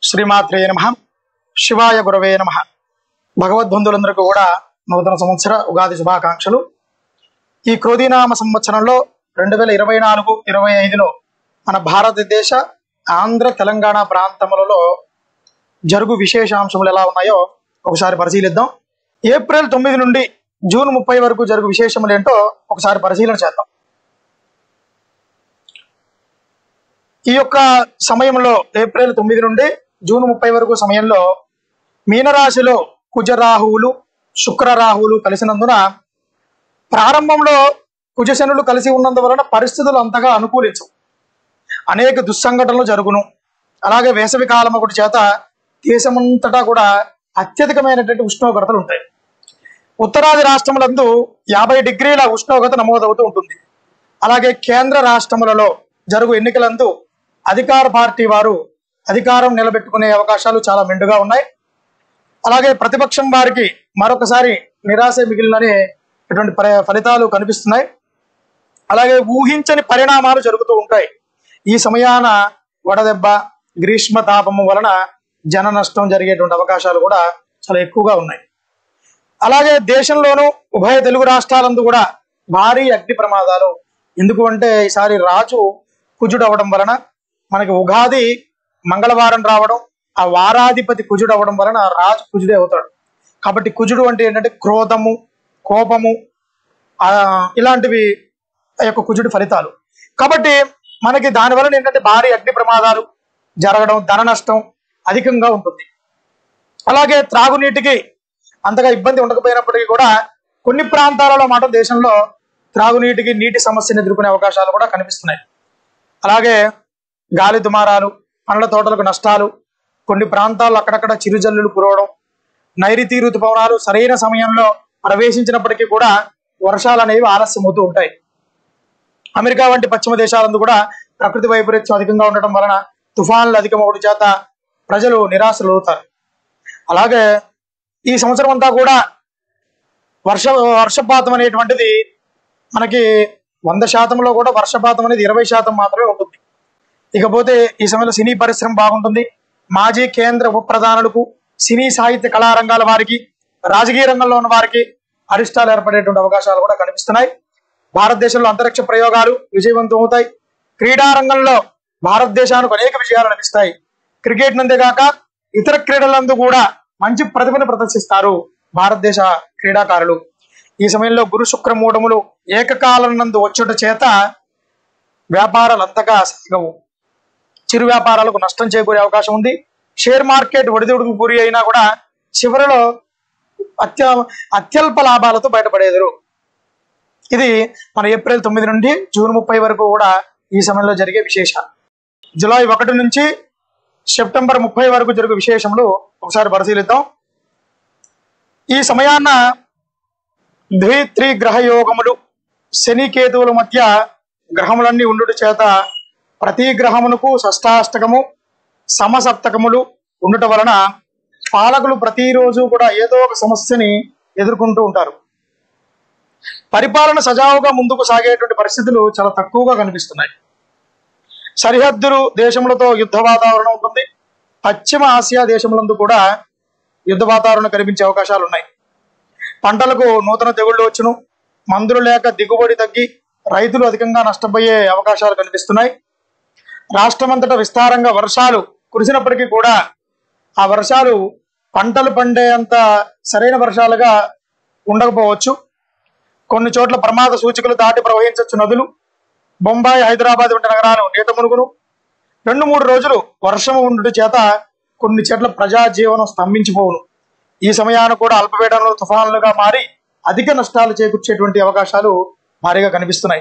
శ్రీమాత్రే నమ శివాయ గురవే నమ భగవద్బంధులందరికీ కూడా నూతన సంవత్సర ఉగాది శుభాకాంక్షలు ఈ క్రోధీనామ సంవత్సరంలో రెండు వేల ఇరవై నాలుగు ఇరవై ఐదులో మన భారతదేశ ఆంధ్ర తెలంగాణ ప్రాంతములలో జరుగు విశేషాంశములు ఎలా ఉన్నాయో ఒకసారి పరిశీలిద్దాం ఏప్రిల్ తొమ్మిది నుండి జూన్ ముప్పై వరకు జరుగు విశేషములు ఏంటో ఒకసారి పరిశీలన చేద్దాం ఈ యొక్క సమయంలో ఏప్రిల్ తొమ్మిది నుండి జూన్ ముప్పై వరకు సమయంలో మీనరాశిలో కుజరాహువులు శుక్రరాహువులు కలిసినందున ప్రారంభంలో కుజశనులు కలిసి ఉన్నందువలన పరిస్థితులు అంతగా అనుకూలించవు అనేక దుస్సంఘటనలు జరుగును అలాగే వేసవి కాలం ఒకటి చేత దేశమంతటా కూడా అత్యధికమైనటువంటి ఉష్ణోగ్రతలు ఉంటాయి ఉత్తరాది రాష్ట్రములందు యాభై డిగ్రీల ఉష్ణోగ్రత నమోదవుతూ ఉంటుంది అలాగే కేంద్ర రాష్ట్రములలో జరుగు ఎన్నికలందు అధికార పార్టీ వారు అధికారం నిలబెట్టుకునే అవకాశాలు చాలా మెండుగా ఉన్నాయి అలాగే ప్రతిపక్షం వారికి మరొకసారి నిరాశ మిగిలిననే ఇటువంటి పరి- ఫలితాలు కనిపిస్తున్నాయి అలాగే ఊహించని పరిణామాలు జరుగుతూ ఉంటాయి ఈ సమయాన వడదెబ్బ గ్రీష్మ తాపము వలన జన నష్టం జరిగేటువంటి అవకాశాలు కూడా చాలా ఎక్కువగా ఉన్నాయి అలాగే దేశంలోనూ ఉభయ తెలుగు రాష్ట్రాలందు కూడా భారీ అగ్ని ప్రమాదాలు ఎందుకు అంటే ఈసారి రాజు కుజుడు అవడం వలన మనకి ఉగాది మంగళవారం రావడం ఆ వారాధిపతి కుజుడు అవడం వలన రాజు కుజుడే అవుతాడు కాబట్టి కుజుడు అంటే ఏంటంటే క్రోధము కోపము ఆ ఇలాంటివి ఆ యొక్క కుజుడి ఫలితాలు కాబట్టి మనకి దాని వలన ఏంటంటే భారీ అగ్ని ప్రమాదాలు జరగడం ధన నష్టం అధికంగా ఉంటుంది అలాగే త్రాగునీటికి అంతగా ఇబ్బంది ఉండకపోయినప్పటికీ కూడా కొన్ని ప్రాంతాలలో మాట దేశంలో త్రాగునీటికి నీటి సమస్యను ఎదుర్కొనే అవకాశాలు కూడా కనిపిస్తున్నాయి అలాగే గాలి దుమారాలు పండ్ల తోటలకు నష్టాలు కొన్ని ప్రాంతాల్లో అక్కడక్కడ చిరుజల్లులు కురవడం నైరుతి ఋతుపవనాలు సరైన సమయంలో ప్రవేశించినప్పటికీ కూడా వర్షాలు అనేవి ఆలస్యం అవుతూ ఉంటాయి అమెరికా వంటి పశ్చిమ దేశాలందు కూడా ప్రకృతి వైపరీత్యం అధికంగా ఉండటం వలన తుఫాన్లు అధికమవడం చేత ప్రజలు నిరాశలు అవుతారు అలాగే ఈ సంవత్సరం అంతా కూడా వర్ష వర్షపాతం అనేటువంటిది మనకి వంద శాతంలో కూడా వర్షపాతం అనేది ఇరవై శాతం మాత్రమే ఉంటుంది ఇకపోతే ఈ సమయంలో సినీ పరిశ్రమ బాగుంటుంది మాజీ కేంద్ర ఉప ప్రధానులకు సినీ సాహిత్య కళారంగాల వారికి రాజకీయ రంగంలో ఉన్న వారికి అరిష్టాలు ఏర్పడేటువంటి అవకాశాలు కూడా కనిపిస్తున్నాయి భారతదేశంలో అంతరిక్ష ప్రయోగాలు విజయవంతం అవుతాయి క్రీడా రంగంలో భారతదేశానికి అనేక విజయాలు లభిస్తాయి క్రికెట్ నందే కాక ఇతర క్రీడలందు కూడా మంచి ప్రతిభను ప్రదర్శిస్తారు భారతదేశ క్రీడాకారులు ఈ సమయంలో గురు శుక్ర మూఢములు ఏకకాలం నందు వచ్చుట చేత వ్యాపారాలు అంతగా సాగవు చిరు వ్యాపారాలకు నష్టం చేకూరే అవకాశం ఉంది షేర్ మార్కెట్ ఒడిదుడుకు గురి అయినా కూడా చివరిలో అత్య అత్యల్ప లాభాలతో బయటపడేదరు ఇది మన ఏప్రిల్ తొమ్మిది నుండి జూన్ ముప్పై వరకు కూడా ఈ సమయంలో జరిగే విశేషాలు జూలై ఒకటి నుంచి సెప్టెంబర్ ముప్పై వరకు జరిగే విశేషములు ఒకసారి పరిశీలిద్దాం ఈ సమయాన్న ద్వి త్రి గ్రహ యోగములు శని కేతువుల మధ్య గ్రహములన్నీ ఉండుట చేత ప్రతి గ్రహమునకు షష్టాష్టకము సమసప్తకములు ఉండుట వలన పాలకులు ప్రతిరోజు కూడా ఏదో ఒక సమస్యని ఎదుర్కొంటూ ఉంటారు పరిపాలన సజావుగా ముందుకు సాగేటువంటి పరిస్థితులు చాలా తక్కువగా కనిపిస్తున్నాయి సరిహద్దులు దేశములతో యుద్ధ వాతావరణం ఉంటుంది పశ్చిమ ఆసియా దేశములందు కూడా యుద్ధ వాతావరణం కనిపించే అవకాశాలు ఉన్నాయి పంటలకు నూతన తెగుళ్ళు వచ్చును మందులు లేక దిగుబడి తగ్గి రైతులు అధికంగా నష్టపోయే అవకాశాలు కనిపిస్తున్నాయి రాష్ట్రమంతటా విస్తారంగా వర్షాలు కురిసినప్పటికీ కూడా ఆ వర్షాలు పంటలు పండేంత సరైన వర్షాలుగా ఉండకపోవచ్చు కొన్ని చోట్ల ప్రమాద సూచికలు దాటి ప్రవహించవచ్చు నదులు బొంబాయి హైదరాబాద్ వంటి నగరాలు నీట మునుగును రెండు మూడు రోజులు వర్షము ఉండుట చేత కొన్ని చోట్ల ప్రజా జీవనం స్తంభించిపోవును ఈ సమయాన కూడా అల్పపీడనలు తుఫానులుగా మారి అధిక నష్టాలు చేకూర్చేటువంటి అవకాశాలు భారీగా కనిపిస్తున్నాయి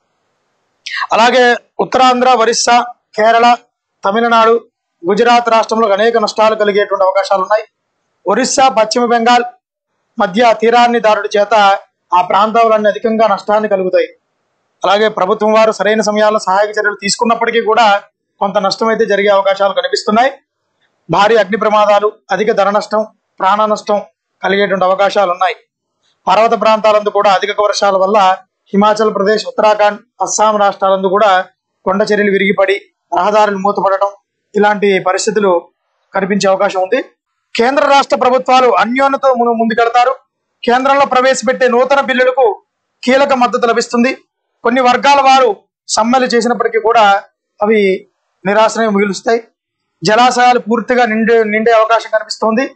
అలాగే ఉత్తరాంధ్ర ఒరిస్సా కేరళ తమిళనాడు గుజరాత్ రాష్ట్రంలో అనేక నష్టాలు కలిగేటువంటి అవకాశాలు ఉన్నాయి ఒరిస్సా పశ్చిమ బెంగాల్ మధ్య తీరాన్ని దారుడి చేత ఆ ప్రాంతాలన్నీ అధికంగా నష్టాన్ని కలుగుతాయి అలాగే ప్రభుత్వం వారు సరైన సమయాల్లో సహాయక చర్యలు తీసుకున్నప్పటికీ కూడా కొంత నష్టం అయితే జరిగే అవకాశాలు కనిపిస్తున్నాయి భారీ అగ్ని ప్రమాదాలు అధిక ధన నష్టం ప్రాణ నష్టం కలిగేటువంటి అవకాశాలు ఉన్నాయి పర్వత ప్రాంతాలందు కూడా అధిక వర్షాల వల్ల హిమాచల్ ప్రదేశ్ ఉత్తరాఖండ్ అస్సాం రాష్ట్రాలందు కూడా కొండ చర్యలు విరిగిపడి రహదారులు మూతపడటం ఇలాంటి పరిస్థితులు కనిపించే అవకాశం ఉంది కేంద్ర రాష్ట్ర ప్రభుత్వాలు అన్యోన్యత ము- ముందుకెడతారు కేంద్రంలో ప్రవేశపెట్టే నూతన బిల్లులకు కీలక మద్దతు లభిస్తుంది కొన్ని వర్గాల వారు సమ్మెలు చేసినప్పటికీ కూడా అవి నిరాశనే మిగులుస్తాయి జలాశయాలు పూర్తిగా నిండే నిండే అవకాశం కనిపిస్తోంది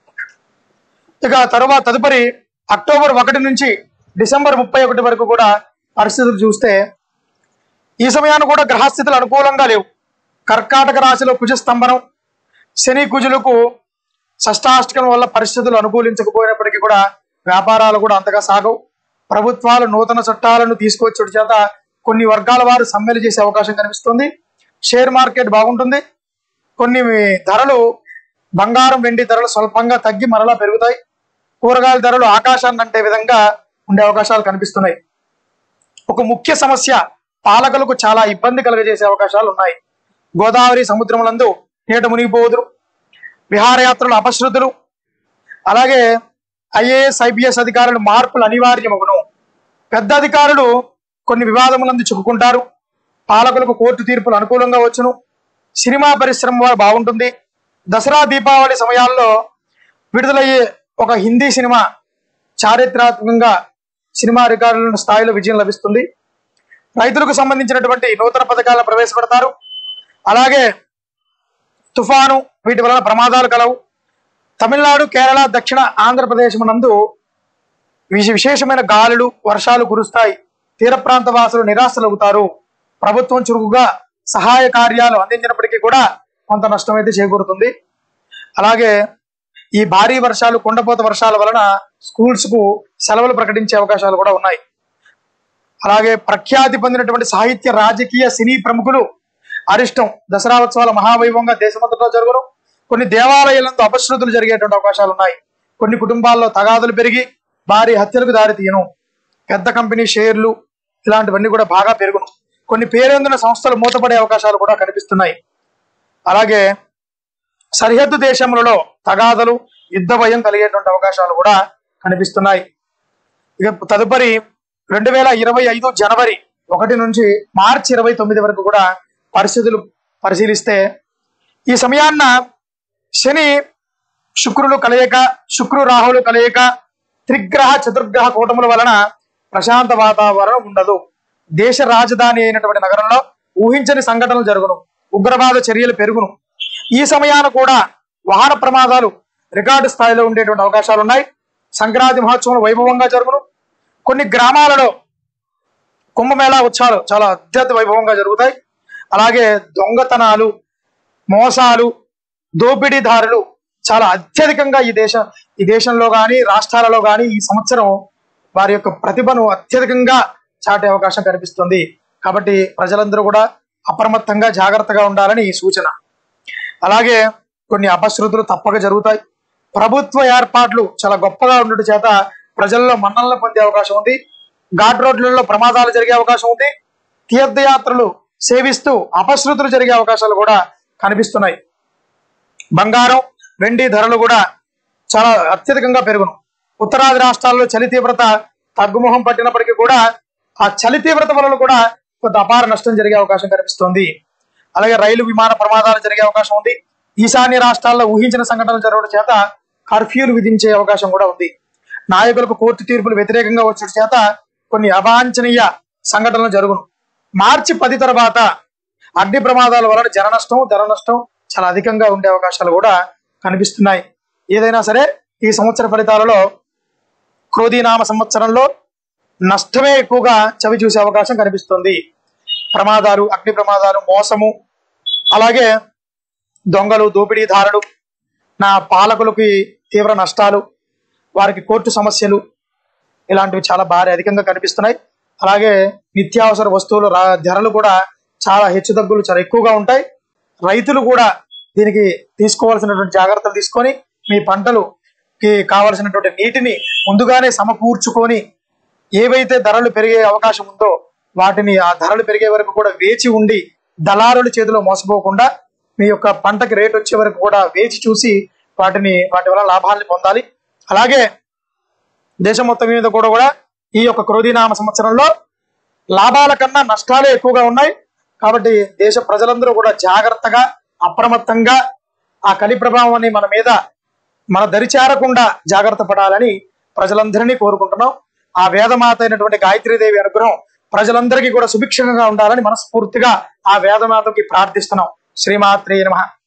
ఇక తరువాత తదుపరి అక్టోబర్ ఒకటి నుంచి డిసెంబర్ ముప్పై ఒకటి వరకు కూడా పరిస్థితులు చూస్తే ఈ సమయాన్ని కూడా గ్రహస్థితులు అనుకూలంగా లేవు కర్కాటక రాశిలో కుజ స్తంభనం శని కుజులకు షష్టాష్టకం వల్ల పరిస్థితులు అనుకూలించకపోయినప్పటికీ కూడా వ్యాపారాలు కూడా అంతగా సాగవు ప్రభుత్వాలు నూతన చట్టాలను తీసుకొచ్చడం చేత కొన్ని వర్గాల వారు సమ్మెలు చేసే అవకాశం కనిపిస్తుంది షేర్ మార్కెట్ బాగుంటుంది కొన్ని ధరలు బంగారం వెండి ధరలు స్వల్పంగా తగ్గి మరలా పెరుగుతాయి కూరగాయల ధరలు ఆకాశాన్ని అంటే విధంగా ఉండే అవకాశాలు కనిపిస్తున్నాయి ఒక ముఖ్య సమస్య పాలకులకు చాలా ఇబ్బంది కలుగజేసే అవకాశాలు ఉన్నాయి గోదావరి సముద్రములందు నీట మునిగిపోదురు విహారయాత్రలు అపశృతులు అలాగే ఐఏఎస్ ఐపీఎస్ అధికారులు మార్పులు అనివార్యమగును పెద్ద అధికారులు కొన్ని వివాదములందు చిక్కుకుంటారు పాలకులకు కోర్టు తీర్పులు అనుకూలంగా వచ్చును సినిమా పరిశ్రమ వారు బాగుంటుంది దసరా దీపావళి సమయాల్లో విడుదలయ్యే ఒక హిందీ సినిమా చారిత్రాత్మకంగా సినిమా రికార్డుల స్థాయిలో విజయం లభిస్తుంది రైతులకు సంబంధించినటువంటి నూతన పథకాలను ప్రవేశపెడతారు అలాగే తుఫాను వీటి వలన ప్రమాదాలు కలవు తమిళనాడు కేరళ దక్షిణ ఆంధ్రప్రదేశ్ నందు విశ- విశేషమైన గాలులు వర్షాలు కురుస్తాయి తీర ప్రాంత వాసులు నిరాశలవుతారు ప్రభుత్వం చురుకుగా సహాయ కార్యాలు అందించినప్పటికీ కూడా కొంత నష్టం అయితే చేకూరుతుంది అలాగే ఈ భారీ వర్షాలు కొండపోత వర్షాల వలన స్కూల్స్ కు సెలవులు ప్రకటించే అవకాశాలు కూడా ఉన్నాయి అలాగే ప్రఖ్యాతి పొందినటువంటి సాహిత్య రాజకీయ సినీ ప్రముఖులు అరిష్టం దసరా ఉత్సవాల మహావైభవంగా దేశమంతటా జరుగును కొన్ని దేవాలయాలందు అపశృతులు జరిగేటువంటి అవకాశాలు ఉన్నాయి కొన్ని కుటుంబాల్లో తగాదులు పెరిగి భారీ హత్యలకు దారితీయను పెద్ద కంపెనీ షేర్లు ఇలాంటివన్నీ కూడా బాగా పెరుగును కొన్ని పేరొందిన సంస్థలు మూతపడే అవకాశాలు కూడా కనిపిస్తున్నాయి అలాగే సరిహద్దు దేశములలో తగాదలు యుద్ధ భయం కలిగేటువంటి అవకాశాలు కూడా కనిపిస్తున్నాయి ఇక తదుపరి రెండు వేల ఇరవై ఐదు జనవరి ఒకటి నుంచి మార్చి ఇరవై తొమ్మిది వరకు కూడా పరిస్థితులు పరిశీలిస్తే ఈ సమయాన్న శని శుక్రులు కలయిక శుక్రు రాహులు కలయిక త్రిగ్రహ చతుర్గ్రహ కూటముల వలన ప్రశాంత వాతావరణం ఉండదు దేశ రాజధాని అయినటువంటి నగరంలో ఊహించని సంఘటనలు జరుగును ఉగ్రవాద చర్యలు పెరుగును ఈ సమయాన కూడా వాహన ప్రమాదాలు రికార్డు స్థాయిలో ఉండేటువంటి అవకాశాలు ఉన్నాయి సంక్రాంతి మహోత్సవం వైభవంగా జరుగును కొన్ని గ్రామాలలో కుంభమేళా ఉత్సవాలు చాలా అత్యంత వైభవంగా జరుగుతాయి అలాగే దొంగతనాలు మోసాలు దోపిడీదారులు చాలా అత్యధికంగా ఈ దేశం ఈ దేశంలో కానీ రాష్ట్రాలలో కానీ ఈ సంవత్సరం వారి యొక్క ప్రతిభను అత్యధికంగా చాటే అవకాశం కనిపిస్తుంది కాబట్టి ప్రజలందరూ కూడా అప్రమత్తంగా జాగ్రత్తగా ఉండాలని ఈ సూచన అలాగే కొన్ని అపశృతులు తప్పక జరుగుతాయి ప్రభుత్వ ఏర్పాట్లు చాలా గొప్పగా ఉండటం చేత ప్రజల్లో మన్నలను పొందే అవకాశం ఉంది ఘాట్ రోడ్లలో ప్రమాదాలు జరిగే అవకాశం ఉంది తీర్థయాత్రలు సేవిస్తూ అపశృతులు జరిగే అవకాశాలు కూడా కనిపిస్తున్నాయి బంగారం వెండి ధరలు కూడా చాలా అత్యధికంగా పెరుగును ఉత్తరాది రాష్ట్రాల్లో చలి తీవ్రత తగ్గుముఖం పట్టినప్పటికీ కూడా ఆ చలి తీవ్రత వలన కూడా కొంత అపార నష్టం జరిగే అవకాశం కనిపిస్తోంది అలాగే రైలు విమాన ప్రమాదాలు జరిగే అవకాశం ఉంది ఈశాన్య రాష్ట్రాల్లో ఊహించిన సంఘటనలు జరగడం చేత కర్ఫ్యూలు విధించే అవకాశం కూడా ఉంది నాయకులకు కోర్టు తీర్పులు వ్యతిరేకంగా వచ్చే చేత కొన్ని అవాంఛనీయ సంఘటనలు జరుగును మార్చి పది తర్వాత అగ్ని ప్రమాదాల వలన జన నష్టం ధర నష్టం చాలా అధికంగా ఉండే అవకాశాలు కూడా కనిపిస్తున్నాయి ఏదైనా సరే ఈ సంవత్సర ఫలితాలలో క్రోధీనామ సంవత్సరంలో నష్టమే ఎక్కువగా చవి చూసే అవకాశం కనిపిస్తుంది ప్రమాదాలు అగ్ని ప్రమాదాలు మోసము అలాగే దొంగలు దోపిడీదారులు నా పాలకులకి తీవ్ర నష్టాలు వారికి కోర్టు సమస్యలు ఇలాంటివి చాలా భారీ అధికంగా కనిపిస్తున్నాయి అలాగే నిత్యావసర వస్తువులు రా- ధరలు కూడా చాలా హెచ్చుతగ్గులు చాలా ఎక్కువగా ఉంటాయి రైతులు కూడా దీనికి తీసుకోవాల్సినటువంటి జాగ్రత్తలు తీసుకొని మీ పంటలుకి కావలసినటువంటి నీటిని ముందుగానే సమకూర్చుకొని ఏవైతే ధరలు పెరిగే అవకాశం ఉందో వాటిని ఆ ధరలు పెరిగే వరకు కూడా వేచి ఉండి దళారుల చేతిలో మోసపోకుండా మీ యొక్క పంటకి రేట్ వచ్చే వరకు కూడా వేచి చూసి వాటిని వాటి వల్ల లాభాలను పొందాలి అలాగే దేశం మొత్తం మీద కూడా కూడా ఈ యొక్క క్రోధీనామ సంవత్సరంలో లాభాల కన్నా నష్టాలే ఎక్కువగా ఉన్నాయి కాబట్టి దేశ ప్రజలందరూ కూడా జాగ్రత్తగా అప్రమత్తంగా ఆ కలి ప్రభావాన్ని మన మీద మన దరిచేరకుండా జాగ్రత్త పడాలని ప్రజలందరినీ కోరుకుంటున్నాం ఆ వేదమాత అయినటువంటి గాయత్రీదేవి అనుగ్రహం ప్రజలందరికీ కూడా సుభిక్షంగా ఉండాలని మనస్ఫూర్తిగా ఆ వేదమాతకి ప్రార్థిస్తున్నాం శ్రీమాత్రే నమః